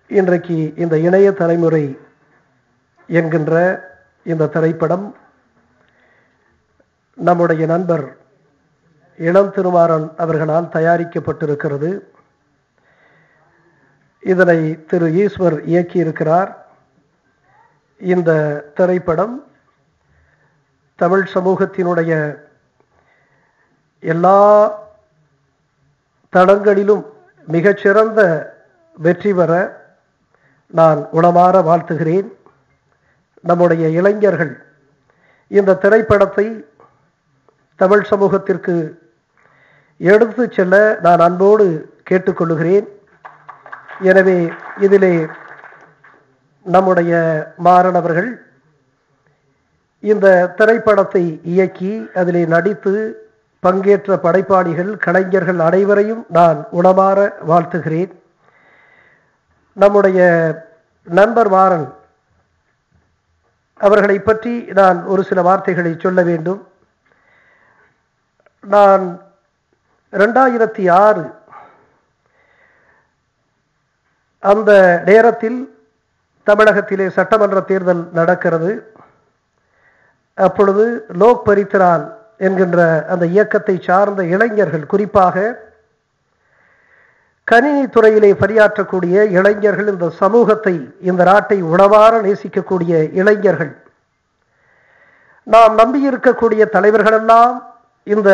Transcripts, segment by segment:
இன்றைக்கு இந்த இணைய தலைமுறை என்கின்ற இந்த திரைப்படம் நம்முடைய நண்பர் இளம் திருமாறன் அவர்களால் தயாரிக்கப்பட்டிருக்கிறது இதனை திரு ஈஸ்வர் இயக்கியிருக்கிறார் இந்த திரைப்படம் தமிழ் சமூகத்தினுடைய எல்லா தளங்களிலும் மிகச்சிறந்த வெற்றி பெற நான் உளமாற வாழ்த்துகிறேன் நம்முடைய இளைஞர்கள் இந்த திரைப்படத்தை தமிழ் சமூகத்திற்கு எடுத்து செல்ல நான் அன்போடு கேட்டுக்கொள்கிறேன் எனவே இதிலே நம்முடைய மாறன் அவர்கள் இந்த திரைப்படத்தை இயக்கி அதிலே நடித்து பங்கேற்ற படைப்பாளிகள் கலைஞர்கள் அனைவரையும் நான் உணமாற வாழ்த்துகிறேன் நம்முடைய நண்பர் மாறன் அவர்களை பற்றி நான் ஒரு சில வார்த்தைகளை சொல்ல வேண்டும் நான் ரெண்டாயிரத்தி ஆறு அந்த நேரத்தில் தமிழகத்திலே சட்டமன்ற தேர்தல் நடக்கிறது அப்பொழுது லோக் பரித்ரான் என்கின்ற அந்த இயக்கத்தை சார்ந்த இளைஞர்கள் குறிப்பாக கணினி துறையிலே பணியாற்றக்கூடிய இளைஞர்கள் இந்த சமூகத்தை இந்த நாட்டை உணவார நேசிக்கக்கூடிய இளைஞர்கள் நாம் நம்பியிருக்கக்கூடிய தலைவர்களெல்லாம் இந்த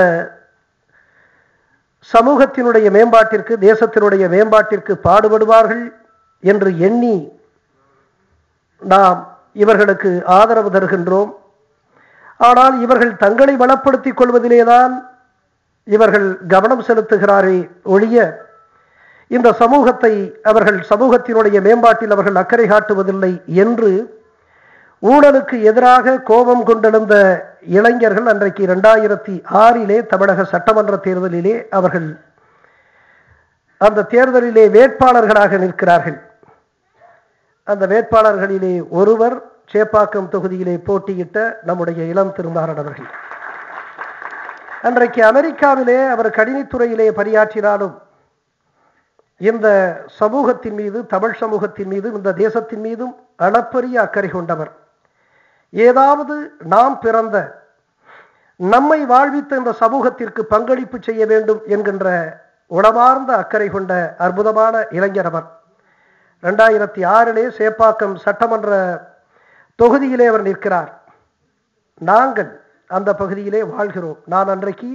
சமூகத்தினுடைய மேம்பாட்டிற்கு தேசத்தினுடைய மேம்பாட்டிற்கு பாடுபடுவார்கள் என்று எண்ணி நாம் இவர்களுக்கு ஆதரவு தருகின்றோம் ஆனால் இவர்கள் தங்களை வளப்படுத்திக் கொள்வதிலேதான் இவர்கள் கவனம் செலுத்துகிறாரே ஒழிய இந்த சமூகத்தை அவர்கள் சமூகத்தினுடைய மேம்பாட்டில் அவர்கள் அக்கறை காட்டுவதில்லை என்று ஊழலுக்கு எதிராக கோபம் கொண்டெழுந்த இளைஞர்கள் அன்றைக்கு இரண்டாயிரத்தி ஆறிலே தமிழக சட்டமன்ற தேர்தலிலே அவர்கள் அந்த தேர்தலிலே வேட்பாளர்களாக நிற்கிறார்கள் அந்த வேட்பாளர்களிலே ஒருவர் சேப்பாக்கம் தொகுதியிலே போட்டியிட்ட நம்முடைய இளம் திருமாறன் அவர்கள் அன்றைக்கு அமெரிக்காவிலே அவர் கணினித்துறையிலே பணியாற்றினாலும் இந்த சமூகத்தின் மீது தமிழ் சமூகத்தின் மீதும் இந்த தேசத்தின் மீதும் அளப்பரிய அக்கறை கொண்டவர் ஏதாவது நாம் பிறந்த நம்மை வாழ்வித்த இந்த சமூகத்திற்கு பங்களிப்பு செய்ய வேண்டும் என்கின்ற உளமார்ந்த அக்கறை கொண்ட அற்புதமான இளைஞர் அவர் ரெண்டாயிரத்தி ஆறிலே சேப்பாக்கம் சட்டமன்ற தொகுதியிலே அவர் நிற்கிறார் நாங்கள் அந்த பகுதியிலே வாழ்கிறோம் நான் அன்றைக்கு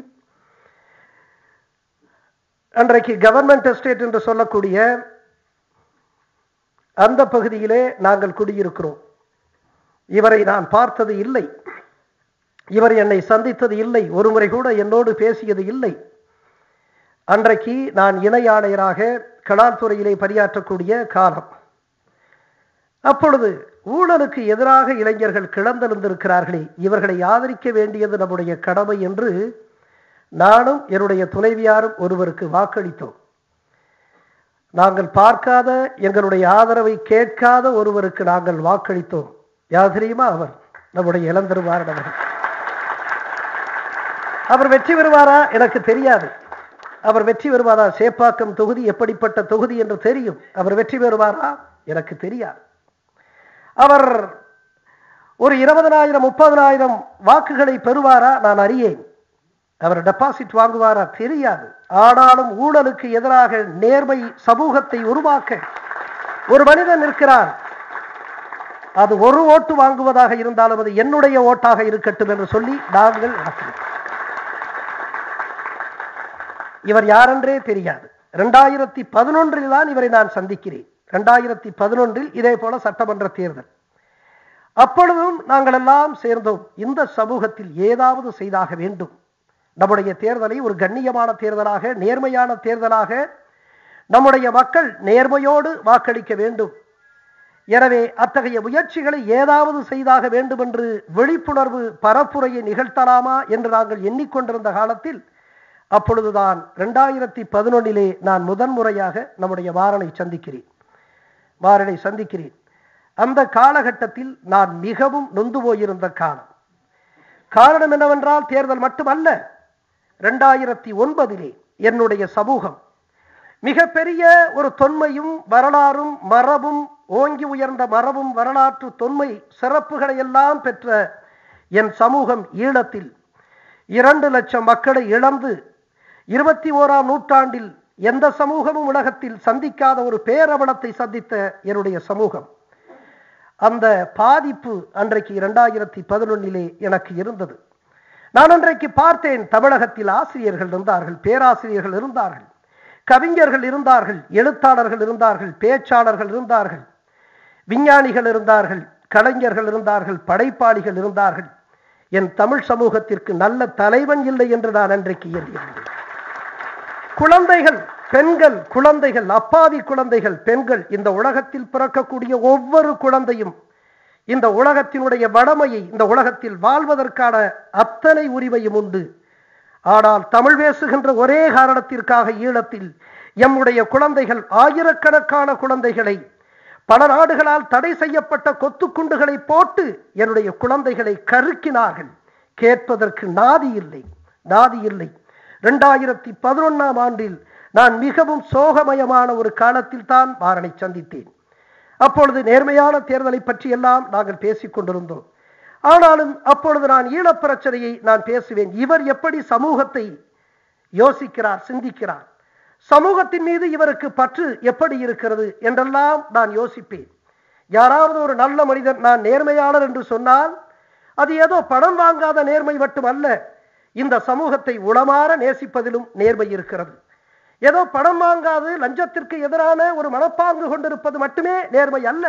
அன்றைக்கு கவர்மெண்ட் எஸ்டேட் என்று சொல்லக்கூடிய அந்த பகுதியிலே நாங்கள் குடியிருக்கிறோம் இவரை நான் பார்த்தது இல்லை இவர் என்னை சந்தித்தது இல்லை ஒருமுறை கூட என்னோடு பேசியது இல்லை அன்றைக்கு நான் இணை ஆணையராக கலாத்துறையிலே பணியாற்றக்கூடிய காலம் அப்பொழுது ஊழலுக்கு எதிராக இளைஞர்கள் கிளந்தெழுந்திருக்கிறார்களே இவர்களை ஆதரிக்க வேண்டியது நம்முடைய கடமை என்று நானும் என்னுடைய துணைவியாரும் ஒருவருக்கு வாக்களித்தோம் நாங்கள் பார்க்காத எங்களுடைய ஆதரவை கேட்காத ஒருவருக்கு நாங்கள் வாக்களித்தோம் யார் தெரியுமா அவர் நம்முடைய இளந்தருவாரன் அவர்கள் அவர் வெற்றி பெறுவாரா எனக்கு தெரியாது அவர் வெற்றி பெறுவாரா சேப்பாக்கம் தொகுதி எப்படிப்பட்ட தொகுதி என்று தெரியும் அவர் வெற்றி பெறுவாரா எனக்கு தெரியாது அவர் ஒரு இருபதனாயிரம் முப்பதனாயிரம் வாக்குகளை பெறுவாரா நான் அறியேன் அவர் டெபாசிட் வாங்குவாரா தெரியாது ஆனாலும் ஊழலுக்கு எதிராக நேர்மை சமூகத்தை உருவாக்க ஒரு மனிதன் நிற்கிறார் அது ஒரு ஓட்டு வாங்குவதாக இருந்தாலும் அது என்னுடைய ஓட்டாக இருக்கட்டும் என்று சொல்லி நாங்கள் நடக்கிறோம் இவர் யாரென்றே தெரியாது இரண்டாயிரத்தி பதினொன்றில் தான் இவரை நான் சந்திக்கிறேன் இரண்டாயிரத்தி பதினொன்றில் இதே போல சட்டமன்ற தேர்தல் அப்பொழுதும் நாங்கள் எல்லாம் சேர்ந்தோம் இந்த சமூகத்தில் ஏதாவது செய்தாக வேண்டும் நம்முடைய தேர்தலை ஒரு கண்ணியமான தேர்தலாக நேர்மையான தேர்தலாக நம்முடைய மக்கள் நேர்மையோடு வாக்களிக்க வேண்டும் எனவே அத்தகைய முயற்சிகளை ஏதாவது செய்தாக வேண்டும் என்று விழிப்புணர்வு பரப்புரையை நிகழ்த்தலாமா என்று நாங்கள் எண்ணிக்கொண்டிருந்த காலத்தில் அப்பொழுதுதான் ரெண்டாயிரத்தி பதினொன்னிலே நான் முதன்முறையாக நம்முடைய வாரனை சந்திக்கிறேன் வாரனை சந்திக்கிறேன் அந்த காலகட்டத்தில் நான் மிகவும் நொந்து போயிருந்த காலம் காரணம் என்னவென்றால் தேர்தல் மட்டுமல்ல ரெண்டாயிரத்தி ஒன்பதிலே என்னுடைய சமூகம் மிகப்பெரிய ஒரு தொன்மையும் வரலாறும் மரபும் ஓங்கி உயர்ந்த மரபும் வரலாற்று தொன்மை சிறப்புகளை எல்லாம் பெற்ற என் சமூகம் ஈழத்தில் இரண்டு லட்சம் மக்களை இழந்து இருபத்தி ஓராம் நூற்றாண்டில் எந்த சமூகமும் உலகத்தில் சந்திக்காத ஒரு பேரவலத்தை சந்தித்த என்னுடைய சமூகம் அந்த பாதிப்பு அன்றைக்கு இரண்டாயிரத்தி பதினொன்னிலே எனக்கு இருந்தது நான் அன்றைக்கு பார்த்தேன் தமிழகத்தில் ஆசிரியர்கள் இருந்தார்கள் பேராசிரியர்கள் இருந்தார்கள் கவிஞர்கள் இருந்தார்கள் எழுத்தாளர்கள் இருந்தார்கள் பேச்சாளர்கள் இருந்தார்கள் விஞ்ஞானிகள் இருந்தார்கள் கலைஞர்கள் இருந்தார்கள் படைப்பாளிகள் இருந்தார்கள் என் தமிழ் சமூகத்திற்கு நல்ல தலைவன் இல்லை என்று நான் அன்றைக்கு எண்ணியிருந்தேன் குழந்தைகள் பெண்கள் குழந்தைகள் அப்பாவி குழந்தைகள் பெண்கள் இந்த உலகத்தில் பிறக்கக்கூடிய ஒவ்வொரு குழந்தையும் இந்த உலகத்தினுடைய வடமையை இந்த உலகத்தில் வாழ்வதற்கான அத்தனை உரிமையும் உண்டு ஆனால் தமிழ் பேசுகின்ற ஒரே காரணத்திற்காக ஈழத்தில் எம்முடைய குழந்தைகள் ஆயிரக்கணக்கான குழந்தைகளை பல நாடுகளால் தடை செய்யப்பட்ட கொத்துக்குண்டுகளை போட்டு என்னுடைய குழந்தைகளை கருக்கினார்கள் கேட்பதற்கு நாதி இல்லை நாதி இல்லை இரண்டாயிரத்தி பதினொன்னாம் ஆண்டில் நான் மிகவும் சோகமயமான ஒரு காலத்தில் தான் மாறனை சந்தித்தேன் அப்பொழுது நேர்மையான தேர்தலை பற்றி எல்லாம் நாங்கள் பேசிக் கொண்டிருந்தோம் ஆனாலும் அப்பொழுது நான் ஈழப் பிரச்சனையை நான் பேசுவேன் இவர் எப்படி சமூகத்தை யோசிக்கிறார் சிந்திக்கிறார் சமூகத்தின் மீது இவருக்கு பற்று எப்படி இருக்கிறது என்றெல்லாம் நான் யோசிப்பேன் யாராவது ஒரு நல்ல மனிதன் நான் நேர்மையாளர் என்று சொன்னால் அது ஏதோ பணம் வாங்காத நேர்மை மட்டுமல்ல இந்த சமூகத்தை உளமாற நேசிப்பதிலும் நேர்மை இருக்கிறது ஏதோ பணம் வாங்காது லஞ்சத்திற்கு எதிரான ஒரு மனப்பாங்கு கொண்டிருப்பது மட்டுமே நேர்மை அல்ல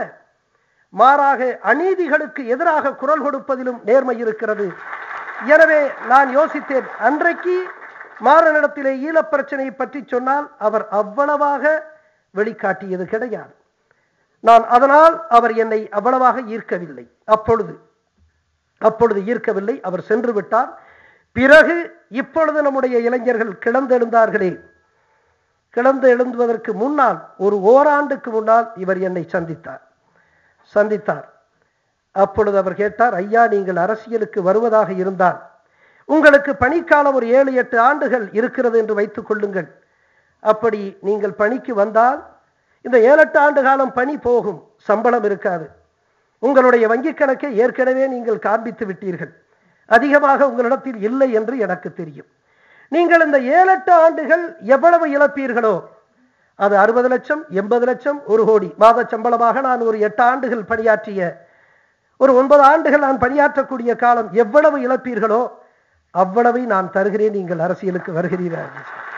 மாறாக அநீதிகளுக்கு எதிராக குரல் கொடுப்பதிலும் நேர்மை இருக்கிறது எனவே நான் யோசித்தேன் அன்றைக்கு மாறனிடத்திலே ஈழப் பிரச்சனையை பற்றி சொன்னால் அவர் அவ்வளவாக வெளிக்காட்டியது கிடையாது நான் அதனால் அவர் என்னை அவ்வளவாக ஈர்க்கவில்லை அப்பொழுது அப்பொழுது ஈர்க்கவில்லை அவர் சென்று விட்டார் பிறகு இப்பொழுது நம்முடைய இளைஞர்கள் கிளந்தெழுந்தார்களே கிளந்து எழுந்துவதற்கு முன்னால் ஒரு ஓராண்டுக்கு முன்னால் இவர் என்னை சந்தித்தார் சந்தித்தார் அப்பொழுது அவர் கேட்டார் ஐயா நீங்கள் அரசியலுக்கு வருவதாக இருந்தால் உங்களுக்கு பணிக்காலம் ஒரு ஏழு எட்டு ஆண்டுகள் இருக்கிறது என்று வைத்துக் கொள்ளுங்கள் அப்படி நீங்கள் பணிக்கு வந்தால் இந்த ஏழு எட்டு ஆண்டு காலம் பணி போகும் சம்பளம் இருக்காது உங்களுடைய வங்கிக் கணக்கை ஏற்கனவே நீங்கள் காண்பித்து விட்டீர்கள் அதிகமாக உங்களிடத்தில் இல்லை என்று எனக்கு தெரியும் நீங்கள் இந்த ஏழு எட்டு ஆண்டுகள் எவ்வளவு இழப்பீர்களோ அது அறுபது லட்சம் எண்பது லட்சம் ஒரு கோடி மாத சம்பளமாக நான் ஒரு எட்டு ஆண்டுகள் பணியாற்றிய ஒரு ஒன்பது ஆண்டுகள் நான் பணியாற்றக்கூடிய காலம் எவ்வளவு இழப்பீர்களோ அவ்வளவை நான் தருகிறேன் நீங்கள் அரசியலுக்கு வருகிறீர்கள்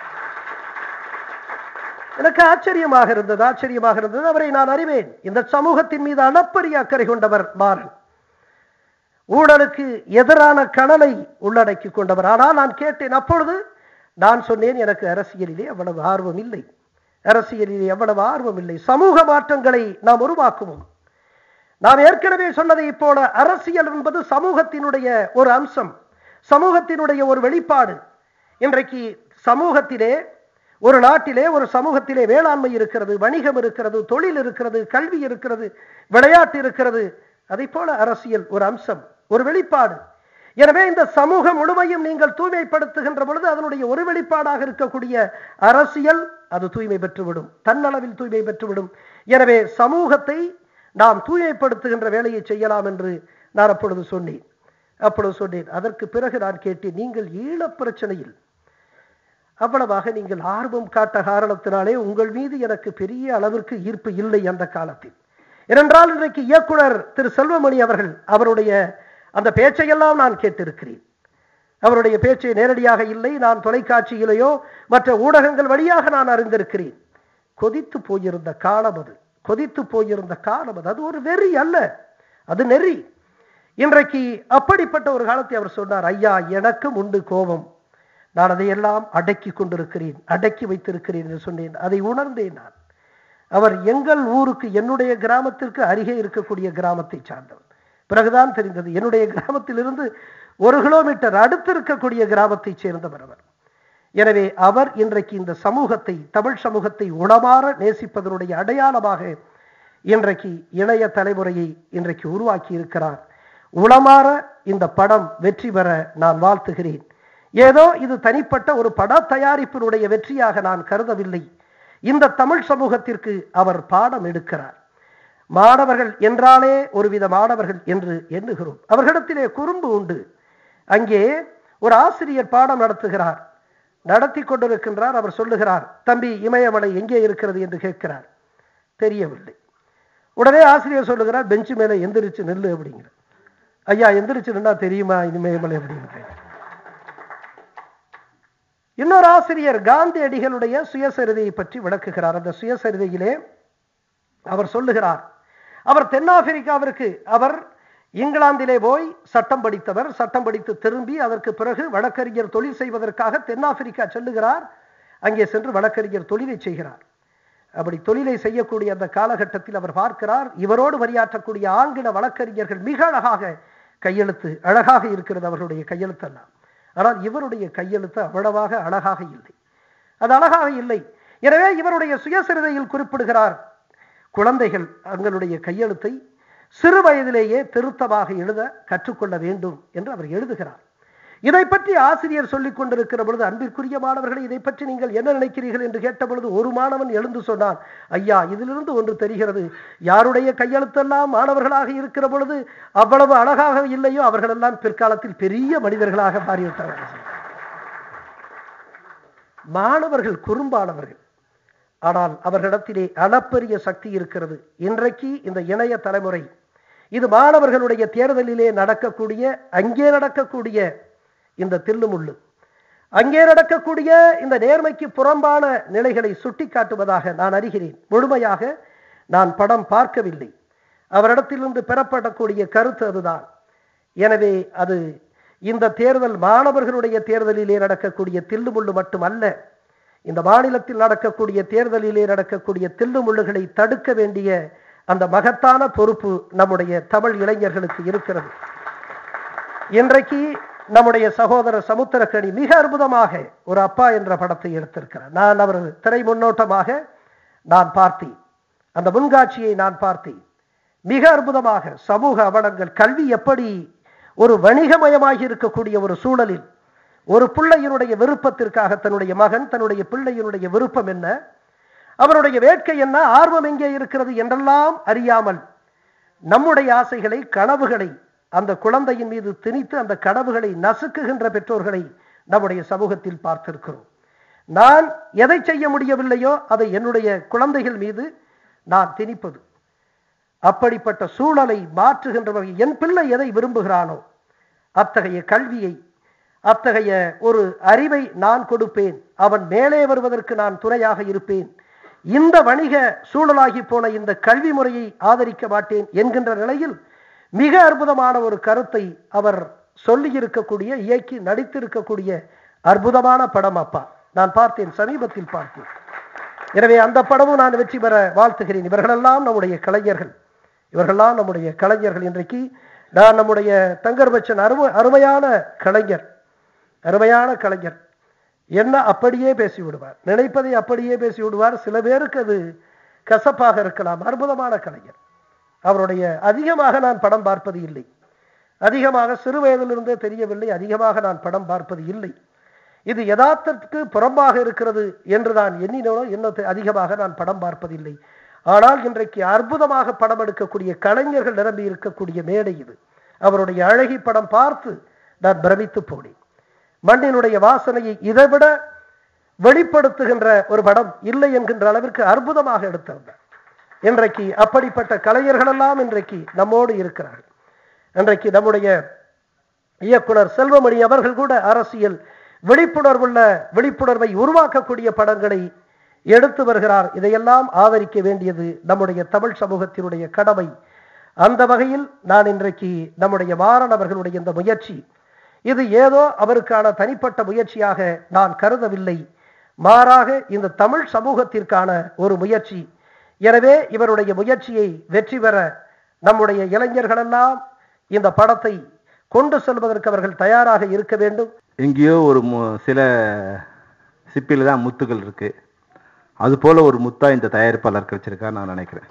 எனக்கு ஆச்சரியமாக இருந்தது ஆச்சரியமாக இருந்தது அவரை நான் அறிவேன் இந்த சமூகத்தின் மீது அளப்பரிய அக்கறை கொண்டவர் மாறன் ஊழலுக்கு எதிரான கணலை உள்ளடக்கி கொண்டவர் ஆனால் நான் கேட்டேன் அப்பொழுது நான் சொன்னேன் எனக்கு அரசியலிலே அவ்வளவு ஆர்வம் இல்லை அரசியலிலே எவ்வளவு ஆர்வம் இல்லை சமூக மாற்றங்களை நாம் உருவாக்குவோம் நாம் ஏற்கனவே சொன்னதை போல அரசியல் என்பது சமூகத்தினுடைய ஒரு அம்சம் சமூகத்தினுடைய ஒரு வெளிப்பாடு இன்றைக்கு சமூகத்திலே ஒரு நாட்டிலே ஒரு சமூகத்திலே வேளாண்மை இருக்கிறது வணிகம் இருக்கிறது தொழில் இருக்கிறது கல்வி இருக்கிறது விளையாட்டு இருக்கிறது அதை போல அரசியல் ஒரு அம்சம் ஒரு வெளிப்பாடு எனவே இந்த சமூகம் முழுமையும் நீங்கள் தூய்மைப்படுத்துகின்ற பொழுது அதனுடைய ஒரு வெளிப்பாடாக இருக்கக்கூடிய அரசியல் அது தூய்மை பெற்றுவிடும் தன்னளவில் தூய்மை பெற்றுவிடும் எனவே சமூகத்தை நாம் தூய்மைப்படுத்துகின்ற வேலையை செய்யலாம் என்று நான் அப்பொழுது சொன்னேன் அப்பொழுது சொன்னேன் அதற்கு பிறகு நான் கேட்டேன் நீங்கள் ஈழப் பிரச்சனையில் அவ்வளவாக நீங்கள் ஆர்வம் காட்ட காரணத்தினாலே உங்கள் மீது எனக்கு பெரிய அளவிற்கு ஈர்ப்பு இல்லை அந்த காலத்தில் ஏனென்றால் இன்றைக்கு இயக்குனர் திரு செல்வமணி அவர்கள் அவருடைய அந்த பேச்சையெல்லாம் நான் கேட்டிருக்கிறேன் அவருடைய பேச்சை நேரடியாக இல்லை நான் தொலைக்காட்சியிலேயோ மற்ற ஊடகங்கள் வழியாக நான் அறிந்திருக்கிறேன் கொதித்து போயிருந்த காலம் அது கொதித்து போயிருந்த காலம் அது அது ஒரு வெறி அல்ல அது நெறி இன்றைக்கு அப்படிப்பட்ட ஒரு காலத்தை அவர் சொன்னார் ஐயா எனக்கும் உண்டு கோபம் நான் அதையெல்லாம் அடக்கி கொண்டிருக்கிறேன் அடக்கி வைத்திருக்கிறேன் என்று சொன்னேன் அதை உணர்ந்தேன் நான் அவர் எங்கள் ஊருக்கு என்னுடைய கிராமத்திற்கு அருகே இருக்கக்கூடிய கிராமத்தை சார்ந்தவர் பிறகுதான் தெரிந்தது என்னுடைய கிராமத்திலிருந்து ஒரு கிலோமீட்டர் அடுத்து இருக்கக்கூடிய கிராமத்தை சேர்ந்தவர் அவர் எனவே அவர் இன்றைக்கு இந்த சமூகத்தை தமிழ் சமூகத்தை உளமாற நேசிப்பதனுடைய அடையாளமாக இன்றைக்கு இளைய தலைமுறையை இன்றைக்கு உருவாக்கி இருக்கிறார் உளமாற இந்த படம் வெற்றி பெற நான் வாழ்த்துகிறேன் ஏதோ இது தனிப்பட்ட ஒரு பட தயாரிப்பினுடைய வெற்றியாக நான் கருதவில்லை இந்த தமிழ் சமூகத்திற்கு அவர் பாடம் எடுக்கிறார் மாணவர்கள் என்றாலே ஒருவித மாணவர்கள் என்று எண்ணுகிறோம் அவர்களிடத்திலே குறும்பு உண்டு அங்கே ஒரு ஆசிரியர் பாடம் நடத்துகிறார் நடத்தி கொண்டிருக்கின்றார் அவர் சொல்லுகிறார் தம்பி இமயமலை எங்கே இருக்கிறது என்று கேட்கிறார் தெரியவில்லை உடனே ஆசிரியர் சொல்லுகிறார் பெஞ்சு மேலே எந்திரிச்சு நில்லு அப்படிங்கிற ஐயா எந்திரிச்சு நின்னா தெரியுமா இமயமலை அப்படிங்கிற இன்னொரு ஆசிரியர் காந்தியடிகளுடைய சுயசரிதையை பற்றி விளக்குகிறார் அந்த சுயசரிதையிலே அவர் சொல்லுகிறார் அவர் தென்னாப்பிரிக்காவிற்கு அவர் இங்கிலாந்திலே போய் சட்டம் படித்தவர் சட்டம் படித்து திரும்பி அதற்கு பிறகு வழக்கறிஞர் தொழில் செய்வதற்காக தென்னாப்பிரிக்கா செல்லுகிறார் அங்கே சென்று வழக்கறிஞர் தொழிலை செய்கிறார் அப்படி தொழிலை செய்யக்கூடிய அந்த காலகட்டத்தில் அவர் பார்க்கிறார் இவரோடு பணியாற்றக்கூடிய ஆங்கில வழக்கறிஞர்கள் மிக அழகாக கையெழுத்து அழகாக இருக்கிறது அவர்களுடைய கையெழுத்தெல்லாம் ஆனால் இவருடைய கையெழுத்து அவ்வளவாக அழகாக இல்லை அது அழகாக இல்லை எனவே இவருடைய சுயசரிதையில் குறிப்பிடுகிறார் குழந்தைகள் தங்களுடைய கையெழுத்தை சிறு வயதிலேயே திருத்தமாக எழுத கற்றுக்கொள்ள வேண்டும் என்று அவர் எழுதுகிறார் இதை பற்றி ஆசிரியர் சொல்லிக் கொண்டிருக்கிற பொழுது அன்பிற்குரிய மாணவர்களை இதை பற்றி நீங்கள் என்ன நினைக்கிறீர்கள் என்று கேட்ட பொழுது ஒரு மாணவன் எழுந்து சொன்னான் ஐயா இதிலிருந்து ஒன்று தெரிகிறது யாருடைய கையெழுத்தெல்லாம் மாணவர்களாக இருக்கிற பொழுது அவ்வளவு அழகாக இல்லையோ அவர்களெல்லாம் பிற்காலத்தில் பெரிய மனிதர்களாக மாறிவிட்டார்கள் மாணவர்கள் குறும்பானவர்கள் ஆனால் அவர்களிடத்திலே அளப்பரிய சக்தி இருக்கிறது இன்றைக்கு இந்த இணைய தலைமுறை இது மாணவர்களுடைய தேர்தலிலே நடக்கக்கூடிய அங்கே நடக்கக்கூடிய இந்த தில்லுமுள்ளு அங்கே நடக்கக்கூடிய இந்த நேர்மைக்கு புறம்பான நிலைகளை சுட்டி காட்டுவதாக நான் அறிகிறேன் முழுமையாக நான் படம் பார்க்கவில்லை அவரிடத்திலிருந்து பெறப்படக்கூடிய கருத்து அதுதான் எனவே அது இந்த தேர்தல் மாணவர்களுடைய தேர்தலிலே நடக்கக்கூடிய தில்லுமுள்ளு மட்டுமல்ல இந்த மாநிலத்தில் நடக்கக்கூடிய தேர்தலிலே நடக்கக்கூடிய தில்லுமுள்ளுகளை தடுக்க வேண்டிய அந்த மகத்தான பொறுப்பு நம்முடைய தமிழ் இளைஞர்களுக்கு இருக்கிறது இன்றைக்கு நம்முடைய சகோதரர் சமுத்திரக்கணி மிக அற்புதமாக ஒரு அப்பா என்ற படத்தை எடுத்திருக்கிறார் நான் அவர் திரை முன்னோட்டமாக நான் பார்த்தேன் அந்த முன்காட்சியை நான் பார்த்தேன் மிக அற்புதமாக சமூக அவலங்கள் கல்வி எப்படி ஒரு வணிகமயமாகி இருக்கக்கூடிய ஒரு சூழலில் ஒரு பிள்ளையினுடைய விருப்பத்திற்காக தன்னுடைய மகன் தன்னுடைய பிள்ளையினுடைய விருப்பம் என்ன அவருடைய வேட்கை என்ன ஆர்வம் எங்கே இருக்கிறது என்றெல்லாம் அறியாமல் நம்முடைய ஆசைகளை கனவுகளை அந்த குழந்தையின் மீது திணித்து அந்த கனவுகளை நசுக்குகின்ற பெற்றோர்களை நம்முடைய சமூகத்தில் பார்த்திருக்கிறோம் நான் எதை செய்ய முடியவில்லையோ அதை என்னுடைய குழந்தைகள் மீது நான் திணிப்பது அப்படிப்பட்ட சூழலை மாற்றுகின்றவர்கள் என் பிள்ளை எதை விரும்புகிறானோ அத்தகைய கல்வியை அத்தகைய ஒரு அறிவை நான் கொடுப்பேன் அவன் மேலே வருவதற்கு நான் துணையாக இருப்பேன் இந்த வணிக சூழலாகி போன இந்த கல்வி முறையை ஆதரிக்க மாட்டேன் என்கின்ற நிலையில் மிக அற்புதமான ஒரு கருத்தை அவர் சொல்லி இருக்கக்கூடிய இயக்கி நடித்திருக்கக்கூடிய அற்புதமான படம் அப்பா நான் பார்த்தேன் சமீபத்தில் பார்த்தேன் எனவே அந்த படமும் நான் வெற்றி பெற வாழ்த்துகிறேன் இவர்களெல்லாம் நம்முடைய கலைஞர்கள் இவர்களெல்லாம் நம்முடைய கலைஞர்கள் இன்றைக்கு நான் நம்முடைய தங்கர் பச்சன் அருமை அருமையான கலைஞர் அருமையான கலைஞர் என்ன அப்படியே பேசி விடுவார் நினைப்பதை அப்படியே பேசி விடுவார் சில பேருக்கு அது கசப்பாக இருக்கலாம் அற்புதமான கலைஞர் அவருடைய அதிகமாக நான் படம் பார்ப்பது இல்லை அதிகமாக சிறு வயதிலிருந்தே தெரியவில்லை அதிகமாக நான் படம் பார்ப்பது இல்லை இது யதார்த்தத்துக்கு புறம்பாக இருக்கிறது என்று நான் எண்ணினோ இன்னத்தை அதிகமாக நான் படம் பார்ப்பதில்லை ஆனால் இன்றைக்கு அற்புதமாக படம் எடுக்கக்கூடிய கலைஞர்கள் நிரம்பி இருக்கக்கூடிய மேடை இது அவருடைய அழகி படம் பார்த்து நான் பிரமித்து போனேன் மண்ணினுடைய வாசனையை இதைவிட வெளிப்படுத்துகின்ற ஒரு படம் இல்லை என்கின்ற அளவிற்கு அற்புதமாக எடுத்திருந்தார் இன்றைக்கு அப்படிப்பட்ட கலைஞர்களெல்லாம் இன்றைக்கு நம்மோடு இருக்கிறார்கள் இன்றைக்கு நம்முடைய இயக்குனர் செல்வமணி அவர்கள் கூட அரசியல் விழிப்புணர்வுள்ள விழிப்புணர்வை உருவாக்கக்கூடிய படங்களை எடுத்து வருகிறார் இதையெல்லாம் ஆதரிக்க வேண்டியது நம்முடைய தமிழ் சமூகத்தினுடைய கடமை அந்த வகையில் நான் இன்றைக்கு நம்முடைய மாறன் அவர்களுடைய இந்த முயற்சி இது ஏதோ அவருக்கான தனிப்பட்ட முயற்சியாக நான் கருதவில்லை மாறாக இந்த தமிழ் சமூகத்திற்கான ஒரு முயற்சி எனவே இவருடைய முயற்சியை வெற்றி பெற நம்முடைய இளைஞர்களெல்லாம் இந்த படத்தை கொண்டு செல்வதற்கு அவர்கள் தயாராக இருக்க வேண்டும் எங்கேயோ ஒரு மு- சில சிப்பில தான் முத்துகள் இருக்கு அது போல ஒரு முத்தா இந்த தயாரிப்பாளர் கிடைச்சிருக்கா நான் நினைக்கிறேன்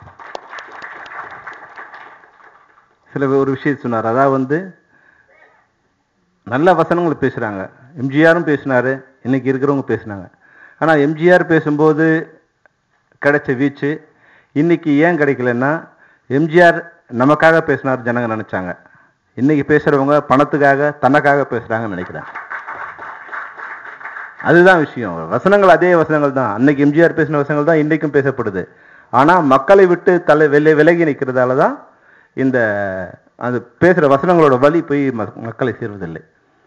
சில ஒரு விஷயம் சொன்னார் அதாவது வந்து நல்ல வசனங்கள் பேசுறாங்க எம்ஜிஆரும் பேசினாரு இன்னைக்கு இருக்கிறவங்க பேசினாங்க ஆனா எம்ஜிஆர் பேசும்போது கிடைச்ச வீச்சு இன்னைக்கு ஏன் கிடைக்கலன்னா எம்ஜிஆர் நமக்காக பேசினார் ஜனங்க நினைச்சாங்க இன்னைக்கு பேசுறவங்க பணத்துக்காக தனக்காக பேசுறாங்கன்னு நினைக்கிறேன் அதுதான் விஷயம் வசனங்கள் அதே வசனங்கள் தான் அன்னைக்கு எம்ஜிஆர் பேசின வசனங்கள் தான் இன்னைக்கும் பேசப்படுது ஆனா மக்களை விட்டு தலை விலை விலகி நிற்கிறதால தான் இந்த அது பேசுற வசனங்களோட வழி போய் மக்- மக்களை சேர்வதில்லை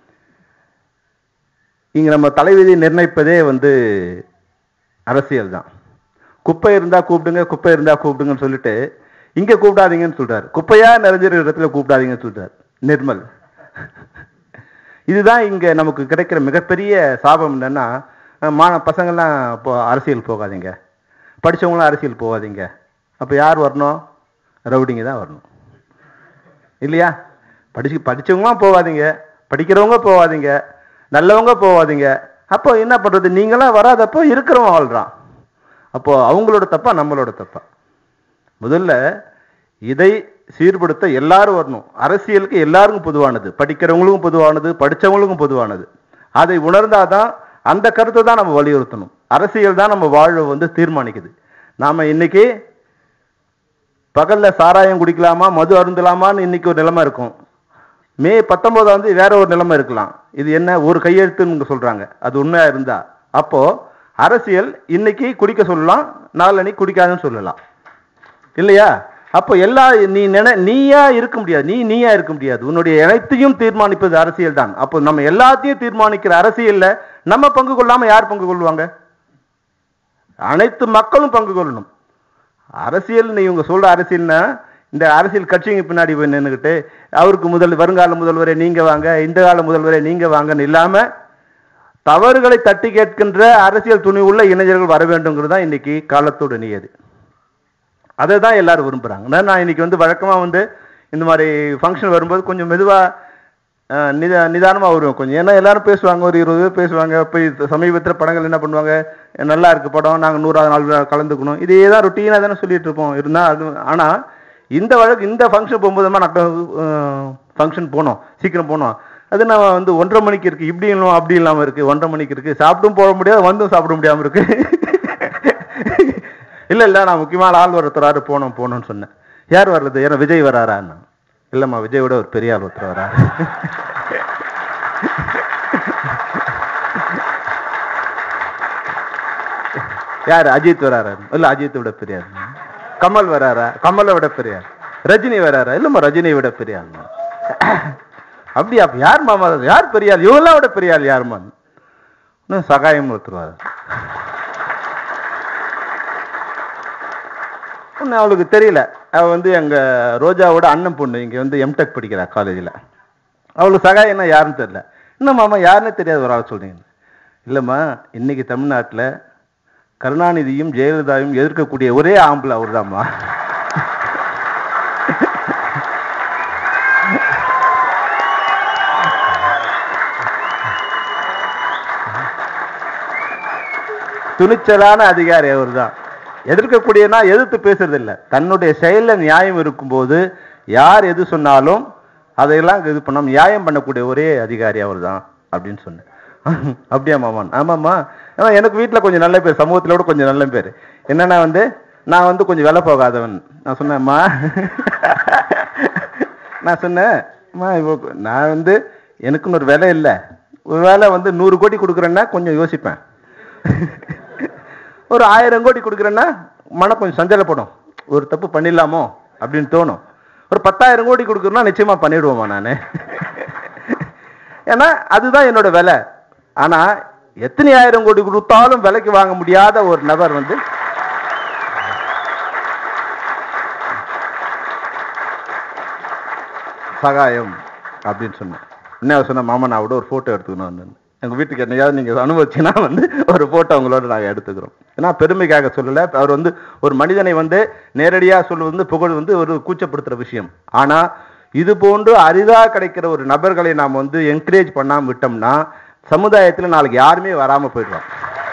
இங்க நம்ம தலைவிதி நிர்ணயிப்பதே வந்து அரசியல் தான் குப்பை இருந்தா கூப்பிடுங்க குப்பை இருந்தா கூப்பிடுங்கன்னு சொல்லிட்டு இங்க கூப்பிடாதீங்கன்னு சொல்றாரு குப்பையா நிறைஞ்சிருக்கிற இடத்துல கூப்பிடாதீங்கன்னு சொல்றாரு நிர்மல் இதுதான் இங்க நமக்கு கிடைக்கிற மிகப்பெரிய சாபம் என்னன்னா அஹ் மான பசங்கள்லாம் இப்போ அரசியல் போகாதீங்க படிச்சவங்களாம் அரசியல் போகாதீங்க அப்ப யார் வரணும் ரவுடிங்க தான் வரணும் இல்லையா படிச்சு படிச்சவங்களாம் போகாதீங்க படிக்கிறவங்க போகாதீங்க நல்லவங்க போகாதீங்க அப்போ என்ன பண்றது நீங்களாம் வராதப்போ இருக்கிறவன் வாழ்றான் அப்போ அவங்களோட தப்பா நம்மளோட தப்பா முதல்ல இதை சீர்படுத்த எல்லாரும் வரணும் அரசியலுக்கு எல்லாருக்கும் பொதுவானது படிக்கிறவங்களுக்கும் பொதுவானது படிச்சவங்களுக்கும் பொதுவானது அதை உணர்ந்தாதான் அந்த கருத்தை தான் நம்ம வலியுறுத்தணும் அரசியல் தான் நம்ம வாழ்வை வந்து தீர்மானிக்குது நாம இன்னைக்கு பகல்ல சாராயம் குடிக்கலாமா மது அருந்தலாமான்னு இன்னைக்கு ஒரு நிலைமை இருக்கும் மே பத்தொன்பதாம் வந்து வேற ஒரு நிலைமை இருக்கலாம் இது என்ன ஒரு கையெழுத்துன்னு சொல்றாங்க அது உண்மையா இருந்தா அப்போ அரசியல் இன்னைக்கு குடிக்க சொல்லலாம் நாளன்னைக்கு குடிக்காதுன்னு சொல்லலாம் இல்லையா அப்போ எல்லா நீ நினை நீயா இருக்க முடியாது நீ நீயா இருக்க முடியாது உன்னுடைய அனைத்தையும் தீர்மானிப்பது அரசியல் தான் அப்போ நம்ம எல்லாத்தையும் தீர்மானிக்கிற அரசியல்ல நம்ம பங்கு கொள்ளாம யார் பங்கு கொள்வாங்க அனைத்து மக்களும் பங்கு கொள்ளணும் அரசியல் நீ இவங்க சொல்ற அரசியல்னா இந்த அரசியல் கட்சிங்க பின்னாடி போய் நின்றுக்கிட்டு அவருக்கு முதல் வருங்கால முதல்வரே நீங்க வாங்க இந்த கால முதல்வரே நீங்க வாங்கன்னு இல்லாம தவறுகளை தட்டி கேட்கின்ற அரசியல் துணிவுள்ள இளைஞர்கள் வர வேண்டுங்கிறது தான் இன்னைக்கு காலத்தோட நியது அதை தான் எல்லாரும் விரும்புறாங்க நான் நான் இன்னைக்கு வந்து வழக்கமா வந்து இந்த மாதிரி ஃபங்க்ஷன் வரும்போது கொஞ்சம் மெதுவா அஹ், நிதா நிதானமா வருவேன் கொஞ்சம் ஏன்னா எல்லாரும் பேசுவாங்க ஒரு இருபது பேர் பேசுவாங்க போய் சமீபத்தில் படங்கள் என்ன பண்ணுவாங்க நல்லா இருக்கு படம் நாங்கள் நூறாவது நாள் கலந்துக்கணும் இதே தான் ருட்டீனாக தானே சொல்லிட்டு இருப்போம் இருந்தா அது ஆனா இந்த வழக்கு இந்த ஃபங்க்ஷன் போகும்போது ஃபங்க்ஷன் போனோம் சீக்கிரம் போனோம் அது நான் வந்து ஒன்றரை மணிக்கு இருக்கு இப்படி இல்லாம அப்படி இல்லாம இருக்கு ஒன்றரை மணிக்கு இருக்கு சாப்பிட்டும் போக முடியாது வந்தும் சாப்பிட முடியாம இருக்கு இல்ல இல்ல நான் முக்கியமான ஆள் ஒருத்தராரு போனோம் போகணும்னு சொன்னேன் யார் வர்றது ஏன்னா விஜய் வராரான்னு இல்லம்மா விஜய் விட ஒரு பெரிய ஆள் ஒருத்தர் வராரு யார் அஜித் வராரா இல்ல அஜித் விட பெரிய ஆள் கமல் வராரா கமலை விட பெரிய ஆள் ரஜினி வராரா இல்லம்மா ரஜினியை விட பெரிய ஆள் அப்படியா அப்ப யார் மாமா அது? யார் பெரிய ஆள் இவங்கெல்லாம் விட பெரிய ஆள் யாருமா இன்னும் சகாயம் ஒருத்தர் வராரு ஒன்றும் அவளுக்கு தெரியல அவ வந்து எங்க ரோஜாவோட அண்ணன் பொண்ணு இங்க வந்து எம்டெக் படிக்கிறா காலேஜில் அவளுக்கு சகாயம்னா யாருன்னு தெரியல இன்னும் மாமா யாருன்னு தெரியாது ஒரு ஆள் சொல்றீங்க இல்லைம்மா இன்னைக்கு தமிழ்நாட்டுல கருணாநிதியும் ஜெயலலிதாவையும் எதிர்க்கக்கூடிய ஒரே ஆம்பளை அவர்தாம்மா துணிச்சலான அதிகாரி அவர்தான் எதிர்க்கக்கூடியனா எதிர்த்து பேசுறது இல்ல தன்னுடைய செயல்ல நியாயம் இருக்கும்போது யார் எது சொன்னாலும் அதையெல்லாம் இது பண்ண நியாயம் பண்ணக்கூடிய ஒரே அதிகாரி அவர்தான் அப்படின்னு சொன்னேன் அப்படியா மாமான் ஆமாம்மா ஆனா எனக்கு வீட்டுல கொஞ்சம் நல்ல பேர் சமூகத்துல கூட கொஞ்சம் நல்ல பேர் என்னன்னா வந்து நான் வந்து கொஞ்சம் விலை போகாதவன் நான் சொன்னேன்மா நான் சொன்னேன் அம்மா இப்போ நான் வந்து எனக்குன்னு ஒரு விலை இல்லை ஒரு வேலை வந்து நூறு கோடி கொடுக்குறேன்னா கொஞ்சம் யோசிப்பேன் ஒரு ஆயிரம் கோடி கொடுக்குறேன்னா மனம் கொஞ்சம் சஞ்சலப்படும் ஒரு தப்பு பண்ணிடலாமோ அப்படின்னு தோணும் ஒரு பத்தாயிரம் கோடி கொடுக்குறேன்னா நிச்சயமா பண்ணிடுவோமா நான் ஏன்னா அதுதான் என்னோட விலை ஆனா எத்தனை ஆயிரம் கோடி கொடுத்தாலும் விலைக்கு வாங்க முடியாத ஒரு நபர் வந்து சகாயம் அப்படின்னு சொன்னேன் என்ன அவர் சொன்ன மாமா நான் விட ஒரு போட்டோ எடுத்துக்கணும் எங்க வீட்டுக்கு என்னையாவது நீங்க அனுபவிச்சுன்னா வந்து ஒரு போட்டோ உங்களோட நாங்க எடுத்துக்கிறோம் ஏன்னா பெருமைக்காக சொல்லல அவர் வந்து ஒரு மனிதனை வந்து நேரடியா சொல்வது வந்து புகழ் வந்து ஒரு கூச்சப்படுத்துற விஷயம் ஆனா இது போன்று அரிதா கிடைக்கிற ஒரு நபர்களை நாம் வந்து என்கரேஜ் பண்ணாம விட்டோம்னா சமுதாயத்துல நாளைக்கு யாருமே வராம போயிடுவாங்க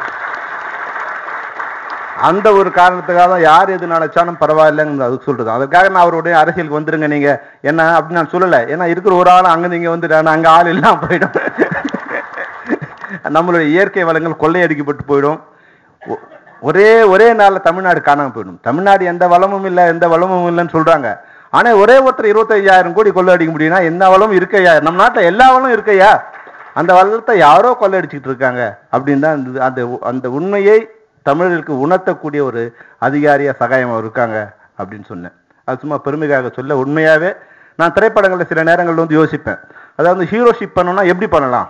அந்த ஒரு காரணத்துக்காக தான் யார் எது நினைச்சாலும் பரவாயில்லைங்க அதுக்கு சொல்றது அதுக்காக நான் அவருடைய அரசியலுக்கு வந்துருங்க நீங்க என்ன அப்படின்னு நான் சொல்லல ஏன்னா இருக்கிற ஒரு ஆள் அங்க நீங்க வந்து அங்க ஆள் இல்லாம போயிடும் நம்மளுடைய இயற்கை வளங்கள் கொள்ளையடிக்கப்பட்டு போயிடும் ஒ- ஒரே ஒரே நாள்ல தமிழ்நாடு காணாம போயிடும் தமிழ்நாடு எந்த வளமும் இல்லை எந்த வளமும் இல்லைன்னு சொல்றாங்க ஆனா ஒரே ஒருத்தர் இருபத்தையாயிரம் கோடி கொள்ளடிக்க முடியும்னா என்ன வளம் இருக்கையா நம்ம நாட்டுல எல்லா வளம் இருக்கையா அந்த வளத்தை யாரோ கொள்ளடிச்சிட்டு இருக்காங்க அப்படின்னு தான் இந்த- அந்த அந்த உண்மையை தமிழர்களுக்கு உணர்த்தக்கூடிய ஒரு அதிகாரியா சகாயம் அவர் இருக்காங்க அப்படின்னு சொன்னேன் அது சும்மா பெருமைக்காக சொல்ல உண்மையாவே நான் திரைப்படங்கள்ல சில நேரங்கள்ல வந்து யோசிப்பேன் அதாவது ஹீரோஷிப் பண்ணணும்னா எப்படி பண்ணலாம்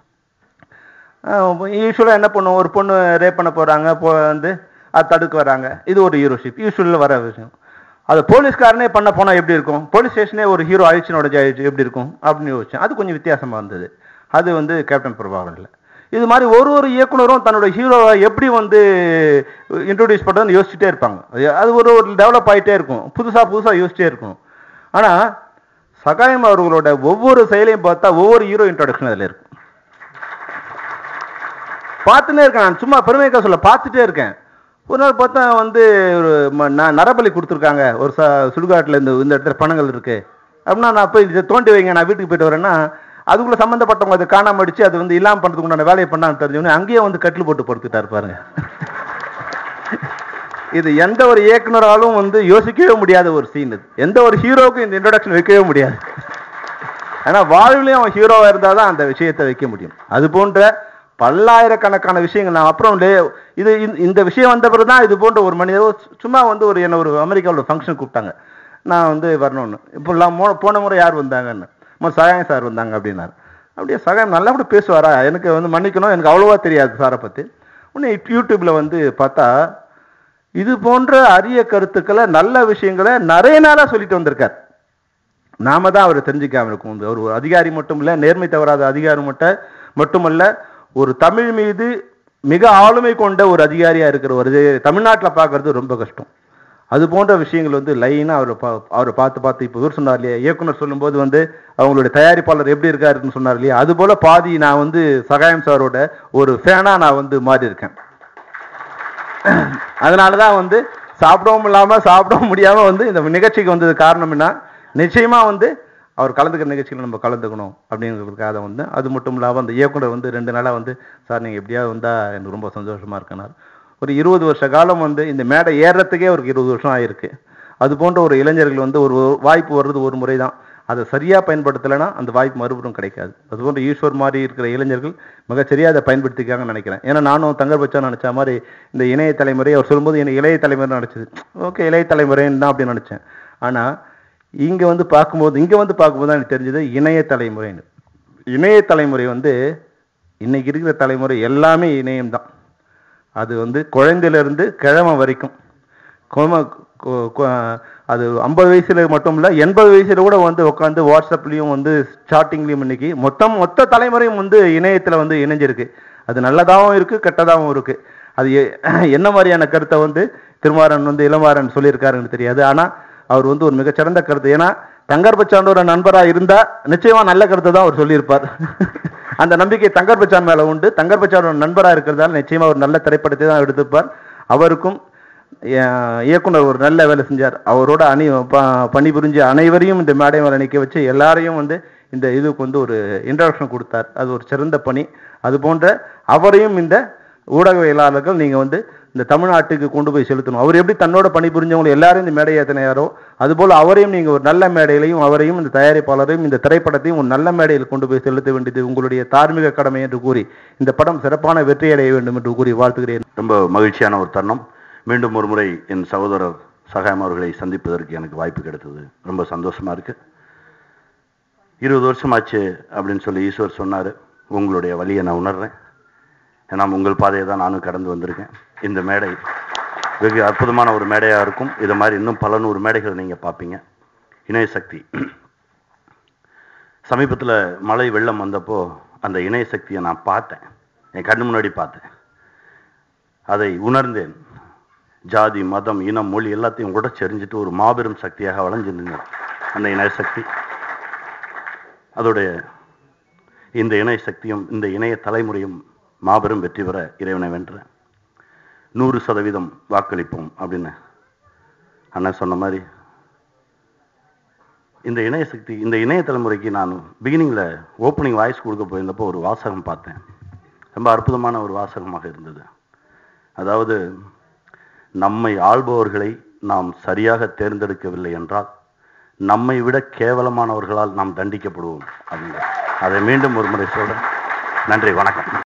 யூஸ்வலாக என்ன பண்ணுவோம் ஒரு பொண்ணு ரேப் பண்ண போகிறாங்க போ வந்து அது தடுக்க வராங்க இது ஒரு ஹீரோஷிப் யூஸ்வலில் வர விஷயம் அது போலீஸ்காரனே பண்ண போனால் எப்படி இருக்கும் போலீஸ் ஸ்டேஷனே ஒரு ஹீரோ அழிச்சு உடஞ்சி அழிச்சு எப்படி இருக்கும் அப்படின்னு யோசிச்சேன் அது கொஞ்சம் வித்தியாசமாக இருந்தது அது வந்து கேப்டன் பிரபாகரன்ல இது மாதிரி ஒரு ஒரு இயக்குனரும் தன்னோட ஹீரோவை எப்படி வந்து இன்ட்ரோடியூஸ் பண்ணுறதுன்னு யோசிச்சுட்டே இருப்பாங்க அது- அது ஒரு ஒரு டெவலப் ஆகிட்டே இருக்கும் புதுசாக புதுசாக யோசிச்சிட்டே இருக்கும் ஆனால் சகாயம் அவர்களோட ஒவ்வொரு செயலையும் பார்த்தா ஒவ்வொரு ஹீரோ இன்ட்ரோடக்ஷன் அதில் இருக்கும் பார்த்துட்டே இருக்கேன் நான் சும்மா பெருமைக்கா சொல்ல பார்த்துட்டே இருக்கேன் ஒரு நாள் பார்த்தா வந்து ஒரு ம- ந- நரபலி கொடுத்துருக்காங்க ஒரு ச சுடுகாட்டில் இந்த இந்த இடத்துல பணங்கள் இருக்கு அப்படின்னா நான் போய் இதை தோண்டி வைங்க நான் வீட்டுக்கு போயிட்டு வரேன்னா அதுக்குள்ள சம்மந்தப்பட்டவங்க அதை காணாம அடிச்சு அது வந்து இல்லாமல் பண்ணுறதுக்கு உண்டான வேலையை பண்ணான்னு தெரிஞ்சவொடனே அங்கேயே வந்து கட்டில் போட்டு படுத்துட்டாரு பாருங்க இது எந்த ஒரு இயக்குனராலும் வந்து யோசிக்கவே முடியாத ஒரு சீன் இது எந்த ஒரு ஹீரோவுக்கும் இந்த இன்ட்ரோடக்ஷன் வைக்கவே முடியாது ஏன்னா வாழ்விலையும் அவன் ஹீரோவா இருந்தால் தான் அந்த விஷயத்தை வைக்க முடியும் அது போன்ற பல்லாயிரக்கணக்கான விஷயங்கள் நான் அப்புறம் லே- இது இந்த- இந்த விஷயம் வந்த பிறகு தான் இது போன்ற ஒரு மனிதர் ஒரு சு- சும்மா வந்து ஒரு என்ன ஒரு அமெரிக்காவில் ஃபங்க்ஷன் கூப்பிட்டாங்க நான் வந்து வரணும்னு இப்போ எல்லாம் மோ- போன முறை யார் வந்தாங்கன்னு அம்மா சகாயம் சார் வந்தாங்க அப்படின்னாரு அப்படியே சகாயம் நல்லா கூட பேசுவாரா எனக்கு வந்து மன்னிக்கணும் எனக்கு அவ்வளோவா தெரியாது சாரை பற்றி உடனே யூடியூப்ல வந்து பார்த்தா இது போன்ற அரிய கருத்துக்களை நல்ல விஷயங்களை நிறைய நாளா சொல்லிட்டு வந்திருக்கார் நாம தான் அவரை தெரிஞ்சுக்காம இருக்கும் இந்த ஒரு அதிகாரி மட்டும் இல்ல நேர்மை தவறாத அதிகாரி மட்டும் மட்டுமல்ல ஒரு தமிழ் மீது மிக ஆளுமை கொண்ட ஒரு அதிகாரியா இருக்கிற ஒரு தமிழ்நாட்டில் பார்க்கறது ரொம்ப கஷ்டம் அது போன்ற விஷயங்கள் வந்து லைனா அவரை பா அவரை பார்த்து பார்த்து இப்போ இவர் சொன்னார் இல்லையா இயக்குனர் சொல்லும்போது வந்து அவங்களுடைய தயாரிப்பாளர் எப்படி இருக்காருன்னு சொன்னார் இல்லையா அது போல பாதி நான் வந்து சகாயம் சாரோட ஒரு ஃபேனா நான் வந்து மாறி இருக்கேன் அதனால தான் வந்து சாப்பிடவும் இல்லாம சாப்பிடவும் முடியாம வந்து இந்த நிகழ்ச்சிக்கு வந்தது காரணம் என்ன நிச்சயமா வந்து அவர் கலந்துக்கிற நிகழ்ச்சியில் நம்ம கலந்துக்கணும் அப்படிங்கிறதுக்காக வந்து அது மட்டும் இல்லாமல் அந்த இயக்குனர் வந்து ரெண்டு நாளா வந்து சார் நீங்க எப்படியாவது வந்தா எனக்கு ரொம்ப சந்தோஷமா இருக்குனார் ஒரு இருபது வருஷ காலம் வந்து இந்த மேடை ஏறுறதுக்கே அவருக்கு இருபது வருஷம் ஆயிருக்கு அது போன்ற ஒரு இளைஞர்கள் வந்து ஒரு வாய்ப்பு வர்றது ஒரு முறை தான் அதை சரியா பயன்படுத்தலைன்னா அந்த வாய்ப்பு மறுபடியும் கிடைக்காது அது போன்ற ஈஸ்வர் மாதிரி இருக்கிற இளைஞர்கள் மிகச்சரியா அதை பயன்படுத்திக்காங்கன்னு நினைக்கிறேன் ஏன்னா நானும் தங்கர் பச்சான் நினைச்ச மாதிரி இந்த இணைய தலைமுறை அவர் சொல்லும்போது எனக்கு இளைய தலைமுறை நினைச்சது ஓகே இளைய தலைமுறைன்னு தான் அப்படின்னு நினைச்சேன் ஆனா இங்க வந்து பார்க்கும்போது இங்க வந்து பார்க்கும்போது தான் எனக்கு தெரிஞ்சது இணைய தலைமுறைன்னு இணைய தலைமுறை வந்து இன்னைக்கு இருக்கிற தலைமுறை எல்லாமே இணையம் தான் அது வந்து குழந்தையிலிருந்து கிழமை வரைக்கும் குழம- கு- கு- அது ஐம்பது வயசுல மட்டும் இல்ல எண்பது வயசுல கூட வந்து உட்காந்து வாட்ஸ்அப்லயும் வந்து சாட்டிங்லயும் இன்னைக்கு மொத்தம் மொத்த தலைமுறையும் வந்து இணையத்துல வந்து இணைஞ்சிருக்கு அது நல்லதாகவும் இருக்கு கெட்டதாகவும் இருக்கு அது எ- என்ன மாதிரியான கருத்தை வந்து திருமாறன் வந்து இளமாறன் சொல்லியிருக்காருன்னு தெரியாது ஆனா அவர் வந்து ஒரு மிகச்சிறந்த கருத்து ஏன்னா தங்கர் பச்சானோட நண்பரா இருந்தா நிச்சயமா நல்ல கருத்தை தான் அவர் சொல்லியிருப்பார் அந்த நம்பிக்கை தங்கர் பச்சான் மேல உண்டு தங்கர் பச்சானோட நண்பரா இருக்கிறதால நிச்சயமா ஒரு நல்ல திரைப்படத்தை தான் எடுத்திருப்பார் அவருக்கும் அஹ், இயக்குனர் ஒரு நல்ல வேலை செஞ்சார் அவரோட அணி ப- பணிபுரிஞ்ச அனைவரையும் இந்த மேடை மேல நிக்க வச்சு எல்லாரையும் வந்து இந்த இதுக்கு வந்து ஒரு இன்ட்ரடக்ஷன் கொடுத்தார் அது ஒரு சிறந்த பணி அது போன்ற அவரையும் இந்த ஊடகவியலாளர்கள் நீங்க வந்து இந்த தமிழ்நாட்டுக்கு கொண்டு போய் செலுத்தணும் அவர் எப்படி தன்னோட பணிபுரிஞ்சவங்க எல்லாரும் இந்த மேடை ஏற்றினாரோ அதுபோல அவரையும் நீங்க ஒரு நல்ல மேடையிலையும் அவரையும் இந்த தயாரிப்பாளரையும் இந்த திரைப்படத்தையும் ஒரு நல்ல மேடையில் கொண்டு போய் செலுத்த வேண்டியது உங்களுடைய தார்மீக கடமை என்று கூறி இந்த படம் சிறப்பான வெற்றி அடைய வேண்டும் என்று கூறி வாழ்த்துகிறேன் ரொம்ப மகிழ்ச்சியான ஒரு தருணம் மீண்டும் ஒரு முறை என் சகோதரர் சகாயம் அவர்களை சந்திப்பதற்கு எனக்கு வாய்ப்பு கிடைத்தது ரொம்ப சந்தோஷமா இருக்கு இருபது வருஷமாச்சு அப்படின்னு சொல்லி ஈஸ்வர் சொன்னாரு உங்களுடைய வழியை நான் உணர்றேன் ஏன்னா உங்கள் பாதையை தான் நானும் கடந்து வந்திருக்கேன் இந்த மேடை வெகு அற்புதமான ஒரு மேடையா இருக்கும் இது மாதிரி இன்னும் பல நூறு மேடைகள் நீங்க பார்ப்பீங்க இணைய சக்தி சமீபத்தில் மழை வெள்ளம் வந்தப்போ அந்த இணைய சக்தியை நான் பார்த்தேன் என் கண்ணு முன்னாடி பார்த்தேன் அதை உணர்ந்தேன் ஜாதி மதம் இனம் மொழி எல்லாத்தையும் உடச்செறிஞ்சிட்டு ஒரு மாபெரும் சக்தியாக வளைஞ்சு நின்றது அந்த இணைய சக்தி அதோடைய இந்த இணைய சக்தியும் இந்த இணைய தலைமுறையும் மாபெரும் வெற்றி பெற இறைவனை வென்றேன் நூறு சதவீதம் வாக்களிப்போம் அப்படின்னு அண்ணன் சொன்ன மாதிரி இந்த இணைய சக்தி இந்த இணைய தலைமுறைக்கு நான் பிகினிங்கில் ஓப்பனிங் வாய்ஸ் கொடுக்க போயிருந்தப்போ ஒரு வாசகம் பார்த்தேன் ரொம்ப அற்புதமான ஒரு வாசகமாக இருந்தது அதாவது நம்மை ஆள்பவர்களை நாம் சரியாக தேர்ந்தெடுக்கவில்லை என்றால் நம்மை விட கேவலமானவர்களால் நாம் தண்டிக்கப்படுவோம் அப்படிங்கிற அதை மீண்டும் ஒரு முறை சொல்றேன் நன்றி வணக்கம்